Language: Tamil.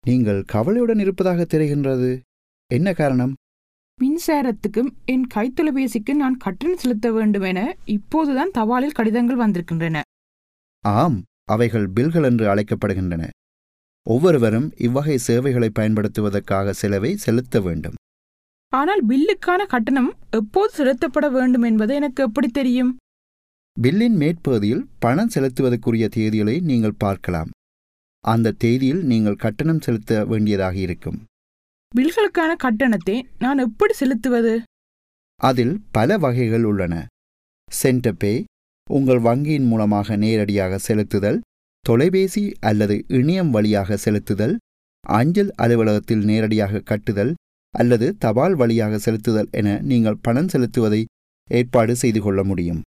நீங்கள் கவலையுடன் இருப்பதாக தெரிகின்றது என்ன காரணம் மின்சாரத்துக்கும் என் கைத்தொலைபேசிக்கு நான் கட்டணம் செலுத்த வேண்டும் என இப்போதுதான் தபாலில் கடிதங்கள் வந்திருக்கின்றன ஆம் அவைகள் பில்கள் என்று அழைக்கப்படுகின்றன ஒவ்வொருவரும் இவ்வகை சேவைகளை பயன்படுத்துவதற்காக செலவை செலுத்த வேண்டும் ஆனால் பில்லுக்கான கட்டணம் எப்போது செலுத்தப்பட வேண்டும் என்பது எனக்கு எப்படி தெரியும் பில்லின் மேற்பகுதியில் பணம் செலுத்துவதற்குரிய தேதிகளை நீங்கள் பார்க்கலாம் அந்த தேதியில் நீங்கள் கட்டணம் செலுத்த வேண்டியதாக இருக்கும் பில்களுக்கான கட்டணத்தை நான் எப்படி செலுத்துவது அதில் பல வகைகள் உள்ளன சென்டபே உங்கள் வங்கியின் மூலமாக நேரடியாக செலுத்துதல் தொலைபேசி அல்லது இணையம் வழியாக செலுத்துதல் அஞ்சல் அலுவலகத்தில் நேரடியாக கட்டுதல் அல்லது தபால் வழியாக செலுத்துதல் என நீங்கள் பணம் செலுத்துவதை ஏற்பாடு செய்து கொள்ள முடியும்